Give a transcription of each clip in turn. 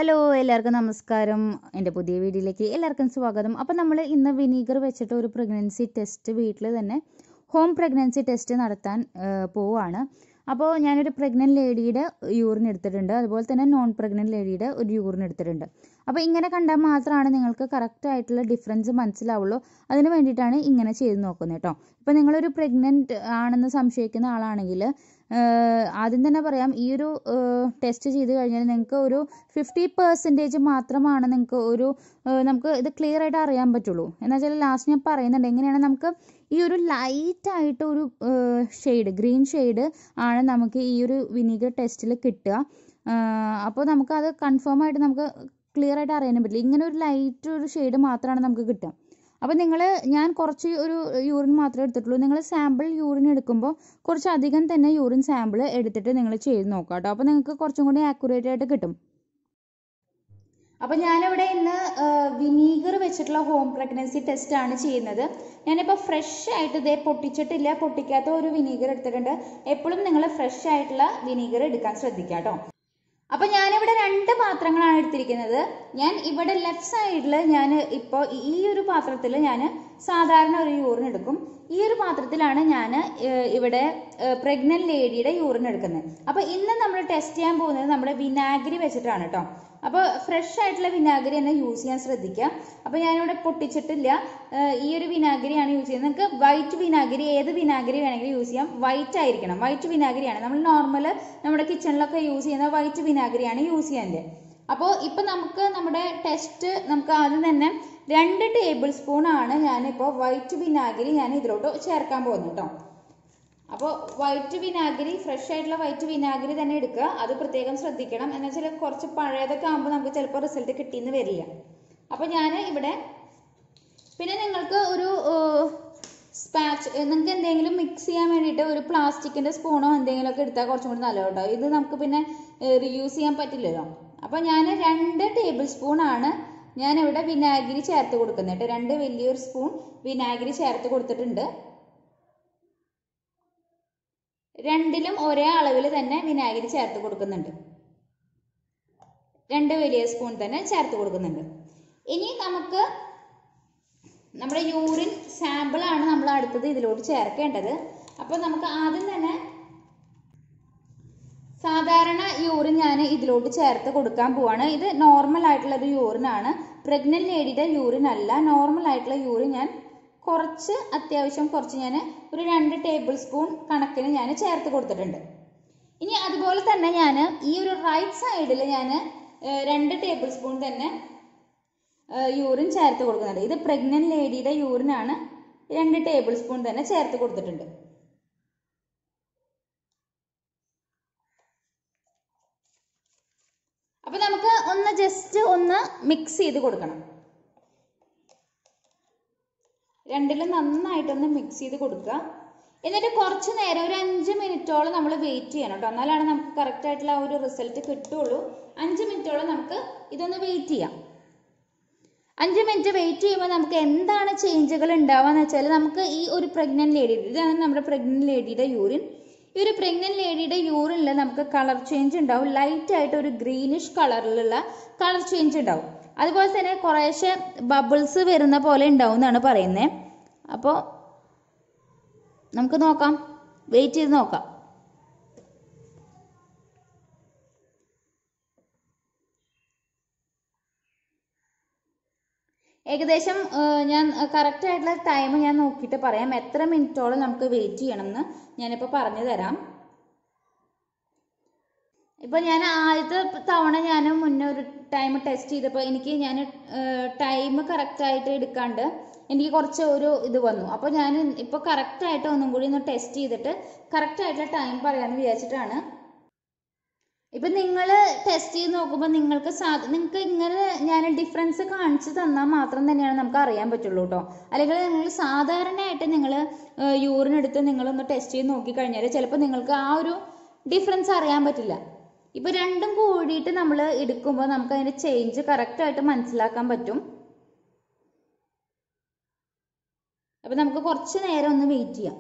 hello എല്ലാവർക്കും നമസ്കാരം എൻ്റെ പുതിയ വീഡിയോയിലേക്ക് എല്ലാവർക്കും സ്വാഗതം അപ്പോൾ നമ്മൾ ഇന്ന് വിനീഗർ വെച്ചിട്ട് ഒരു പ്രഗ്നൻസി ടെസ്റ്റ് വീട്ടിൽ തന്നെ ഹോം പ്രഗ്നൻസി ടെസ്റ്റ് നടത്താൻ ആ, പോവാണ് അപ്പോൾ ഞാനൊരു പ്രഗ്നൻറ്റ് ലേഡിയുടെ യൂറിൻ എടുത്തിട്ടുണ്ട് അതുപോലെ തന്നെ നോൺ പ്രഗ്നൻറ്റ് ലേഡിയുടെ ഒരു യൂറിൻ എടുത്തിട്ടുണ്ട് അപ്പോൾ ഇങ്ങനെ കണ്ടാൽ മാത്രമാണ് നിങ്ങൾക്ക് കറക്റ്റ് ആയിട്ടുള്ള ഡിഫറൻസ് മനസ്സിലാവുള്ളൂ അതിന് വേണ്ടിയിട്ടാണ് ഇങ്ങനെ ചെയ്ത് നോക്കുന്നത് കേട്ടോ ഇപ്പോൾ നിങ്ങളൊരു പ്രഗ്നൻറ്റ് ആണെന്ന് സംശയിക്കുന്ന ആളാണെങ്കിൽ ആഹ് ആദ്യം തന്നെ പറയാം ഈ ഒരു ടെസ്റ്റ് ചെയ്ത് കഴിഞ്ഞാൽ നിങ്ങൾക്ക് ഒരു ഫിഫ്റ്റി പെർസെൻറ്റേജ് മാത്രമാണ് നിങ്ങൾക്ക് ഒരു ആഹ് നമുക്ക് ഇത് ക്ലിയർ ആയിട്ട് അറിയാൻ പറ്റുള്ളൂ എന്ന് വെച്ചാൽ ലാസ്റ്റ് ഞാൻ പറയുന്നുണ്ട് എങ്ങനെയാണ് നമുക്ക് ഈ ഒരു ലൈറ്റ് ആയിട്ട് ഒരു ഷെയ്ഡ് ഗ്രീൻ ഷെയ്ഡ് ആണ് നമുക്ക് ഈ ഒരു വിനീഗർ ടെസ്റ്റിൽ കിട്ടുക അപ്പോൾ നമുക്ക് അത് കൺഫേം ആയിട്ട് നമുക്ക് ക്ലിയർ ആയിട്ട് അറിയാനും പറ്റില്ല ഇങ്ങനെ ഒരു ലൈറ്റ് ഒരു ഷെയ്ഡ് മാത്രമാണ് നമുക്ക് കിട്ടുക അപ്പോൾ നിങ്ങൾ ഞാൻ കുറച്ച് ഒരു യൂറിൻ മാത്രമേ എടുത്തിട്ടുള്ളൂ നിങ്ങൾ സാമ്പിൾ യൂറിൻ എടുക്കുമ്പോൾ കുറച്ച് അധികം തന്നെ യൂറിൻ സാമ്പിൾ എടുത്തിട്ട് നിങ്ങൾ ചെയ്ത് നോക്കാം കേട്ടോ അപ്പോൾ നിങ്ങൾക്ക് കുറച്ചും കൂടി ആക്യുറേറ്റ് ആയിട്ട് കിട്ടും അപ്പോൾ ഞാനിവിടെ ഇന്ന് വിനീഗർ വെച്ചിട്ടുള്ള ഹോം പ്രഗ്നൻസി ടെസ്റ്റ് ആണ് ചെയ്യുന്നത് ഞാനിപ്പോൾ ഫ്രഷ് ആയിട്ട് ഇതേ പൊട്ടിച്ചിട്ടില്ല പൊട്ടിക്കാത്ത ഒരു വിനീഗർ എടുത്തിട്ടുണ്ട് എപ്പോഴും നിങ്ങൾ ഫ്രഷ് ആയിട്ടുള്ള വിനീഗർ എടുക്കാൻ ശ്രദ്ധിക്കുക കേട്ടോ അപ്പോൾ ഞാനിവിടെ രണ്ട് പാത്രങ്ങളാണ് എടുത്തിരിക്കുന്നത് ഞാൻ ഇവിടെ ലെഫ്റ്റ് സൈഡിൽ ഞാൻ ഇപ്പോൾ ഈ ഒരു പാത്രത്തിൽ ഞാൻ സാധാരണ ഒരു യൂറിൻ എടുക്കും ഈ ഒരു പാത്രത്തിലാണ് ഞാൻ ഇവിടെ പ്രഗ്നന്റ് ലേഡിയുടെ യൂറിൻ എടുക്കുന്നത് അപ്പോൾ ഇന്ന് നമ്മൾ ടെസ്റ്റ് ചെയ്യാൻ പോകുന്നത് നമ്മുടെ വിനാഗിരി വെച്ചിട്ടാണ് കേട്ടോ അപ്പോൾ ഫ്രഷ് ആയിട്ടുള്ള വിനാഗിരി തന്നെ യൂസ് ചെയ്യാൻ ശ്രദ്ധിക്കുക അപ്പോൾ ഞാനിവിടെ പൊട്ടിച്ചിട്ടില്ല ഏഹ് ഈ ഒരു വിനാഗിരിയാണ് യൂസ് ചെയ്യുന്നത് നിങ്ങൾക്ക് വൈറ്റ് വിനാഗിരി ഏത് വിനാഗിരി വേണമെങ്കിലും യൂസ് ചെയ്യാം വൈറ്റ് ആയിരിക്കണം വൈറ്റ് വിനാഗിരിയാണ് നമ്മൾ നോർമൽ നമ്മുടെ കിച്ചണിലൊക്കെ യൂസ് ചെയ്യുന്ന വൈറ്റ് വിനാഗിരിയാണ് യൂസ് ചെയ്യാൻ്റെ അപ്പോൾ ഇപ്പം നമുക്ക് നമ്മുടെ ടെസ്റ്റ് നമുക്ക് ആദ്യം തന്നെ രണ്ട് ടേബിൾ സ്പൂൺ ആണ് ഞാനിപ്പോൾ വൈറ്റ് വിനാഗിരി ഞാൻ ഇതിലോട്ട് ചേർക്കാൻ പോകുന്നത് കേട്ടോ അപ്പോൾ വൈറ്റ് വിനാഗിരി ഫ്രഷ് ആയിട്ടുള്ള വൈറ്റ് വിനാഗിരി തന്നെ എടുക്കുക അത് പ്രത്യേകം ശ്രദ്ധിക്കണം എന്ന് വെച്ചാൽ കുറച്ച് പഴയതൊക്കെ ആകുമ്പോൾ നമുക്ക് ചിലപ്പോൾ റിസൾട്ട് കിട്ടിയെന്ന് വരില്ല അപ്പോൾ ഞാൻ ഇവിടെ പിന്നെ നിങ്ങൾക്ക് ഒരു സ്പാച്ച് നിങ്ങൾക്ക് എന്തെങ്കിലും മിക്സ് ചെയ്യാൻ വേണ്ടിയിട്ട് ഒരു പ്ലാസ്റ്റിക്കിൻ്റെ സ്പൂണോ എന്തെങ്കിലുമൊക്കെ എടുത്താൽ കുറച്ചും കൂടി നല്ലത് കേട്ടോ ഇത് നമുക്ക് പിന്നെ റീയൂസ് ചെയ്യാൻ പറ്റില്ലല്ലോ അപ്പോൾ ഞാൻ രണ്ട് ടേബിൾ സ്പൂൺ ആണ് ഞാൻ ഇവിടെ വിനാഗിരി ചേർത്ത് കൊടുക്കുന്നത് കേട്ടോ രണ്ട് വലിയൊരു സ്പൂൺ വിനാഗിരി ചേർത്ത് കൊടുത്തിട്ടുണ്ട് രണ്ടിലും ഒരേ അളവിൽ തന്നെ വിനാഗിരി ചേർത്ത് കൊടുക്കുന്നുണ്ട് രണ്ട് വലിയ സ്പൂൺ തന്നെ ചേർത്ത് കൊടുക്കുന്നുണ്ട് ഇനി നമുക്ക് നമ്മുടെ യൂറിൻ സാമ്പിൾ ആണ് നമ്മൾ അടുത്തത് ഇതിലോട്ട് ചേർക്കേണ്ടത് അപ്പോൾ നമുക്ക് ആദ്യം തന്നെ സാധാരണ യൂറിൻ ഞാൻ ഇതിലോട്ട് ചേർത്ത് കൊടുക്കാൻ പോവാണ് ഇത് നോർമൽ ആയിട്ടുള്ള ഒരു യൂറിൻ ആണ് പ്രഗ്നന്റ് ലേഡിയുടെ യൂറിൻ അല്ല നോർമൽ ആയിട്ടുള്ള യൂറിൻ ഞാൻ കുറച്ച് അത്യാവശ്യം കുറച്ച് ഞാൻ ഒരു രണ്ട് ടേബിൾ സ്പൂൺ കണക്കിന് ഞാൻ ചേർത്ത് കൊടുത്തിട്ടുണ്ട് ഇനി അതുപോലെ തന്നെ ഞാൻ ഈ ഒരു റൈറ്റ് സൈഡിൽ ഞാൻ രണ്ട് ടേബിൾ സ്പൂൺ തന്നെ യൂറിൻ ചേർത്ത് കൊടുക്കുന്നുണ്ട് ഇത് പ്രഗ്നന്റ് ലേഡിയുടെ യൂറിൻ ആണ് രണ്ട് ടേബിൾ സ്പൂൺ തന്നെ ചേർത്ത് കൊടുത്തിട്ടുണ്ട് അപ്പൊ നമുക്ക് ഒന്ന് ജസ്റ്റ് ഒന്ന് മിക്സ് ചെയ്ത് കൊടുക്കണം രണ്ടിലും നന്നായിട്ടൊന്ന് മിക്സ് ചെയ്ത് കൊടുക്കുക എന്നിട്ട് കുറച്ച് നേരം ഒരു അഞ്ച് മിനിറ്റോളം നമ്മൾ വെയിറ്റ് ചെയ്യണം കേട്ടോ എന്നാലാണ് നമുക്ക് കറക്റ്റ് ആയിട്ടുള്ള ആ ഒരു റിസൾട്ട് കിട്ടുള്ളൂ അഞ്ച് മിനിറ്റോളം നമുക്ക് ഇതൊന്ന് വെയിറ്റ് ചെയ്യാം അഞ്ച് മിനിറ്റ് വെയിറ്റ് ചെയ്യുമ്പോൾ നമുക്ക് എന്താണ് ചേഞ്ചുകൾ ഉണ്ടാവുക വെച്ചാൽ നമുക്ക് ഈ ഒരു പ്രഗ്നന്റ് ലേഡി ഇതാണ് നമ്മുടെ പ്രഗ്നന്റ് ലേഡിയുടെ യൂറിൻ ഈ ഒരു പ്രഗ്നന്റ് ലേഡിയുടെ യൂറിനിൽ നമുക്ക് കളർ ചേഞ്ച് ഉണ്ടാവും ലൈറ്റ് ആയിട്ട് ഒരു ഗ്രീനിഷ് കളറിലുള്ള കളർ ചേഞ്ച് ഉണ്ടാവും അതുപോലെ തന്നെ കുറേശ്ശെ ബബിൾസ് വരുന്ന പോലെ ഉണ്ടാവും എന്നാണ് പറയുന്നത് അപ്പോൾ നമുക്ക് നോക്കാം വെയിറ്റ് ചെയ്ത് നോക്കാം ഏകദേശം ഏഹ്, ഞാൻ കറക്റ്റ് ആയിട്ടുള്ള ടൈം ഞാൻ നോക്കിയിട്ട് പറയാം എത്ര മിനിറ്റോളം നമുക്ക് വെയിറ്റ് ചെയ്യണം എന്ന് ഞാനിപ്പോൾ പറഞ്ഞു തരാം ഇപ്പൊ ഞാൻ ആദ്യത്തെ തവണ ഞാൻ മുന്നേ ഒരു ടൈം ടെസ്റ്റ് ചെയ്തപ്പോൾ എനിക്ക് ഞാൻ ടൈം കറക്റ്റ് ആയിട്ട് എടുക്കാണ്ട് എനിക്ക് കുറച്ച് ഒരു ഇത് വന്നു അപ്പോൾ ഞാൻ ഇപ്പോൾ കറക്റ്റ് ആയിട്ട് ഒന്നും കൂടി ഒന്ന് ടെസ്റ്റ് ചെയ്തിട്ട് കറക്റ്റ് ആയിട്ടുള്ള ടൈം പറയാമെന്ന് വിചാരിച്ചിട്ടാണ് ഇപ്പൊ നിങ്ങൾ ടെസ്റ്റ് ചെയ്ത് നോക്കുമ്പോൾ നിങ്ങൾക്ക് സാധ നിങ്ങൾക്ക് ഇങ്ങനെ ഞാൻ ഡിഫറൻസ് കാണിച്ചു തന്നാൽ മാത്രം തന്നെയാണ് നമുക്ക് അറിയാൻ പറ്റുള്ളൂ കേട്ടോ അല്ലെങ്കിൽ നിങ്ങൾ സാധാരണയായിട്ട് നിങ്ങൾ യൂറിൻ എടുത്ത് നിങ്ങളൊന്ന് ടെസ്റ്റ് ചെയ്ത് നോക്കിക്കഴിഞ്ഞാൽ ചിലപ്പോൾ നിങ്ങൾക്ക് ആ ഒരു ഡിഫറൻസ് അറിയാൻ പറ്റില്ല ഇപ്പൊ രണ്ടും കൂടിയിട്ട് നമ്മൾ എടുക്കുമ്പോൾ നമുക്ക് അതിന്റെ ചേഞ്ച് കറക്റ്റ് ആയിട്ട് മനസ്സിലാക്കാൻ പറ്റും അപ്പൊ നമുക്ക് കുറച്ച് നേരം ഒന്ന് വെയിറ്റ് ചെയ്യാം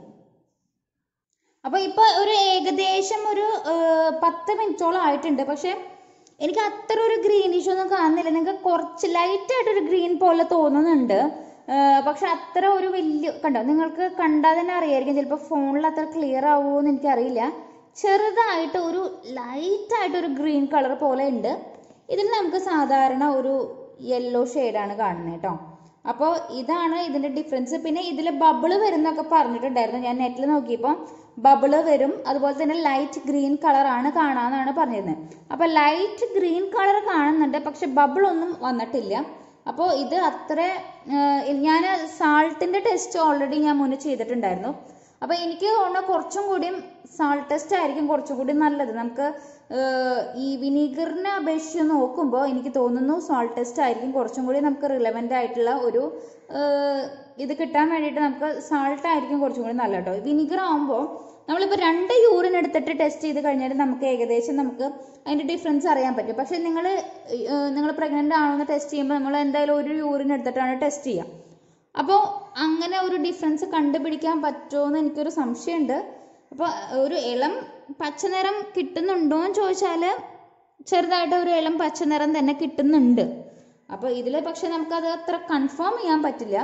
അപ്പൊ ഇപ്പൊ ഒരു ഏകദേശം ഒരു ഏർ, പത്ത് മിനിറ്റോളം ആയിട്ടുണ്ട് പക്ഷെ എനിക്ക് അത്ര ഒരു ഗ്രീനിഷ് ഒന്നും കാണുന്നില്ല നിങ്ങൾക്ക് കുറച്ച് ലൈറ്റ് ആയിട്ടൊരു ഗ്രീൻ പോലെ തോന്നുന്നുണ്ട് ആ, പക്ഷെ അത്ര ഒരു വലിയ കണ്ടോ നിങ്ങൾക്ക് കണ്ടാൽ തന്നെ അറിയായിരിക്കും ചിലപ്പോൾ ഫോണിൽ അത്ര ക്ലിയർ ആവുമോ എന്ന് എനിക്കറിയില്ല ചെറുതായിട്ട് ഒരു ലൈറ്റ് ആയിട്ട് ഒരു ഗ്രീൻ കളർ പോലെ ഉണ്ട് ഇതിൽ നമുക്ക് സാധാരണ ഒരു യെല്ലോ ഷെയ്ഡാണ് കാണുന്നത് കേട്ടോ അപ്പോൾ ഇതാണ് ഇതിന്റെ ഡിഫറൻസ് പിന്നെ ഇതിൽ ബബിള് വരുന്നൊക്കെ പറഞ്ഞിട്ടുണ്ടായിരുന്നു ഞാൻ നെറ്റിൽ നോക്കിയപ്പോൾ ബബിള് വരും അതുപോലെ തന്നെ ലൈറ്റ് ഗ്രീൻ കളറാണ് കാണാന്നാണ് പറഞ്ഞിരുന്നത് അപ്പോൾ ലൈറ്റ് ഗ്രീൻ കളർ കാണുന്നുണ്ട് പക്ഷെ ബബിൾ ഒന്നും വന്നിട്ടില്ല അപ്പോൾ ഇത് അത്ര ഞാൻ സാൾട്ടിന്റെ ടെസ്റ്റ് ഓൾറെഡി ഞാൻ മുന്നേ ചെയ്തിട്ടുണ്ടായിരുന്നു അപ്പോൾ എനിക്ക് തോന്നുന്നു കുറച്ചും കൂടിയും സാൾട്ട് ടെസ്റ്റ് ആയിരിക്കും കുറച്ചും കൂടി നല്ലത് നമുക്ക് ഏഹ്, ഈ വിനീഗറിനെ അപേക്ഷിച്ച് നോക്കുമ്പോൾ എനിക്ക് തോന്നുന്നു സാൾട്ട് ടെസ്റ്റ് ആയിരിക്കും കുറച്ചും കൂടി നമുക്ക് റിലവൻ്റ് ആയിട്ടുള്ള ഒരു ഏഹ്, ഇത് കിട്ടാൻ വേണ്ടിയിട്ട് നമുക്ക് സാൾട്ട് ആയിരിക്കും കുറച്ചും കൂടി നല്ല കേട്ടോ വിനീഗർ ആകുമ്പോൾ നമ്മളിപ്പോൾ രണ്ട് യൂറിൻ എടുത്തിട്ട് ടെസ്റ്റ് ചെയ്ത് കഴിഞ്ഞാൽ നമുക്ക് ഏകദേശം നമുക്ക് അതിൻ്റെ ഡിഫറൻസ് അറിയാൻ പറ്റും പക്ഷേ നിങ്ങൾ നിങ്ങൾ പ്രഗ്നൻ്റ് ആണെന്ന് ടെസ്റ്റ് ചെയ്യുമ്പോൾ നമ്മൾ എന്തായാലും ഒരു യൂറിൻ എടുത്തിട്ടാണ് ടെസ്റ്റ് ചെയ്യുക അപ്പോൾ അങ്ങനെ ഒരു ഡിഫറൻസ് കണ്ടുപിടിക്കാൻ പറ്റുമോ എന്ന് എനിക്കൊരു സംശയമുണ്ട് അപ്പോൾ ഒരു ഇളം പച്ചനിറം കിട്ടുന്നുണ്ടോ എന്ന് ചോദിച്ചാൽ ചെറുതായിട്ട് ഒരു ഇളം പച്ചനിറം തന്നെ കിട്ടുന്നുണ്ട് അപ്പോൾ ഇതിൽ പക്ഷെ നമുക്കത് അത്ര കൺഫേം ചെയ്യാൻ പറ്റില്ല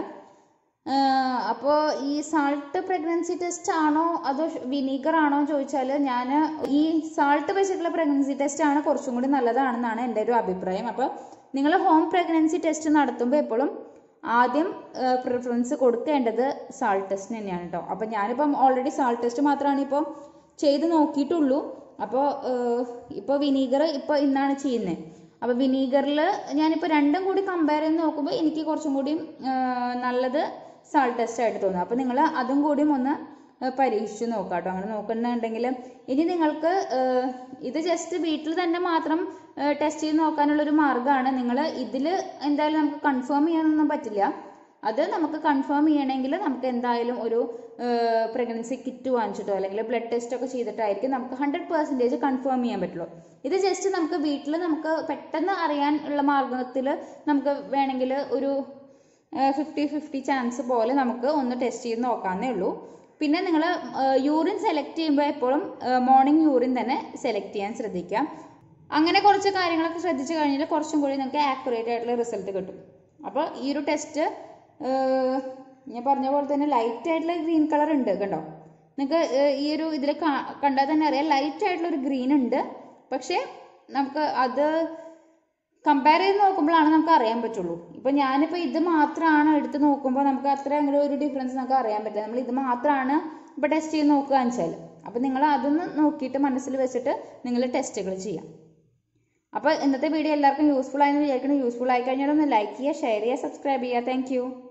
അപ്പോൾ ഈ സാൾട്ട് പ്രഗ്നൻസി ടെസ്റ്റ് ആണോ അതോ വിനീഗർ ആണോ എന്ന് ചോദിച്ചാൽ ഞാൻ ഈ സാൾട്ട് വെച്ചിട്ടുള്ള പ്രഗ്നൻസി ടെസ്റ്റ് ആണ് കുറച്ചും കൂടി നല്ലതാണെന്നാണ് എൻ്റെ ഒരു അഭിപ്രായം അപ്പോൾ നിങ്ങൾ ഹോം പ്രഗ്നൻസി ടെസ്റ്റ് നടത്തുമ്പോൾ എപ്പോഴും ആദ്യം പ്രിഫറൻസ് കൊടുക്കേണ്ടത് സാൾട്ട് ടെസ്റ്റിന് തന്നെയാണ് കേട്ടോ അപ്പോൾ ഞാനിപ്പം ഓൾറെഡി സാൾട്ട് ടെസ്റ്റ് മാത്രമാണ് ഇപ്പോൾ ചെയ്ത് നോക്കിയിട്ടുള്ളൂ അപ്പോൾ ഇപ്പോൾ വിനീഗർ ഇപ്പോൾ ഇന്നാണ് ചെയ്യുന്നത് അപ്പോൾ വിനീഗറിൽ ഞാനിപ്പോൾ രണ്ടും കൂടി കമ്പയർ ചെയ്ത് നോക്കുമ്പോൾ എനിക്ക് കുറച്ചും കൂടി നല്ലത് സാൾട്ട് ടെസ്റ്റ് ആയിട്ട് തോന്നുന്നു അപ്പോൾ നിങ്ങൾ അതും കൂടിയും ഒന്ന് ഏഹ് പരീക്ഷിച്ച് നോക്കാം കേട്ടോ അങ്ങനെ നോക്കുന്നുണ്ടെങ്കിൽ ഇനി നിങ്ങൾക്ക് ഏഹ് ഇത് ജസ്റ്റ് വീട്ടിൽ തന്നെ മാത്രം ടെസ്റ്റ് ചെയ്ത് നോക്കാനുള്ളൊരു മാർഗ്ഗമാണ് നിങ്ങൾ ഇതിൽ എന്തായാലും നമുക്ക് കൺഫേം ചെയ്യാനൊന്നും പറ്റില്ല അത് നമുക്ക് കൺഫേം ചെയ്യണമെങ്കിൽ നമുക്ക് എന്തായാലും ഒരു പ്രഗ്നൻസി കിറ്റ് വാങ്ങിച്ചിട്ടോ അല്ലെങ്കിൽ ബ്ലഡ് ടെസ്റ്റ് ഒക്കെ ചെയ്തിട്ടായിരിക്കും നമുക്ക് ഹൺഡ്രഡ് പെർസെൻറ്റേജ് കൺഫേം ചെയ്യാൻ പറ്റുള്ളൂ ഇത് ജസ്റ്റ് നമുക്ക് വീട്ടിൽ നമുക്ക് പെട്ടെന്ന് അറിയാൻ ഉള്ള മാർഗത്തിൽ നമുക്ക് വേണമെങ്കിൽ ഒരു ഫിഫ്റ്റി ഫിഫ്റ്റി ചാൻസ് പോലെ നമുക്ക് ഒന്ന് ടെസ്റ്റ് ചെയ്ത് നോക്കാവുന്നേ ഉള്ളൂ പിന്നെ നിങ്ങൾ യൂറിൻ സെലക്ട് ചെയ്യുമ്പോൾ എപ്പോഴും മോർണിംഗ് യൂറിൻ തന്നെ സെലക്ട് ചെയ്യാൻ ശ്രദ്ധിക്കാം അങ്ങനെ കുറച്ച് കാര്യങ്ങളൊക്കെ ശ്രദ്ധിച്ചു കഴിഞ്ഞാൽ കുറച്ചും കൂടി നിങ്ങൾക്ക് ആക്യുറേറ്റ് ആയിട്ടുള്ള റിസൾട്ട് കിട്ടും അപ്പോൾ ഈ ഒരു ടെസ്റ്റ് ഞാൻ പറഞ്ഞ പോലെ തന്നെ ലൈറ്റ് ആയിട്ടുള്ള ഗ്രീൻ കളർ ഉണ്ട് കണ്ടോ നിങ്ങൾക്ക് ഈ ഒരു ഇതിൽ കണ്ടാൽ തന്നെ അറിയാം ലൈറ്റ് ആയിട്ടുള്ള ഒരു ഗ്രീൻ ഉണ്ട് പക്ഷേ നമുക്ക് അത് കമ്പയർ ചെയ്ത് നോക്കുമ്പോഴാണ് നമുക്ക് അറിയാൻ പറ്റുള്ളൂ ഇപ്പൊ ഞാനിപ്പോൾ ഇത് മാത്രമാണ് എടുത്ത് നോക്കുമ്പോൾ നമുക്ക് അത്ര അങ്ങനെ ഒരു ഡിഫറൻസ് നമുക്ക് അറിയാൻ പറ്റില്ല നമ്മൾ ഇത് മാത്രമാണ് ഇപ്പൊ ടെസ്റ്റ് ചെയ്ത് നോക്കുകയെന്ന് വെച്ചാൽ അപ്പൊ നിങ്ങൾ അതൊന്ന് നോക്കിയിട്ട് മനസ്സിൽ വെച്ചിട്ട് നിങ്ങൾ ടെസ്റ്റുകൾ ചെയ്യാം അപ്പോൾ ഇന്നത്തെ വീഡിയോ എല്ലാവർക്കും യൂസ്ഫുൾ ആയെന്ന് വിചാരിക്കണം യൂസ്ഫുൾ ആയി കഴിഞ്ഞാൽ ഒന്ന് ലൈക്ക് ചെയ്യുക ഷെയർ ചെയ്യുക സബ്സ്ക്രൈബ് ചെയ്യുക താങ്ക്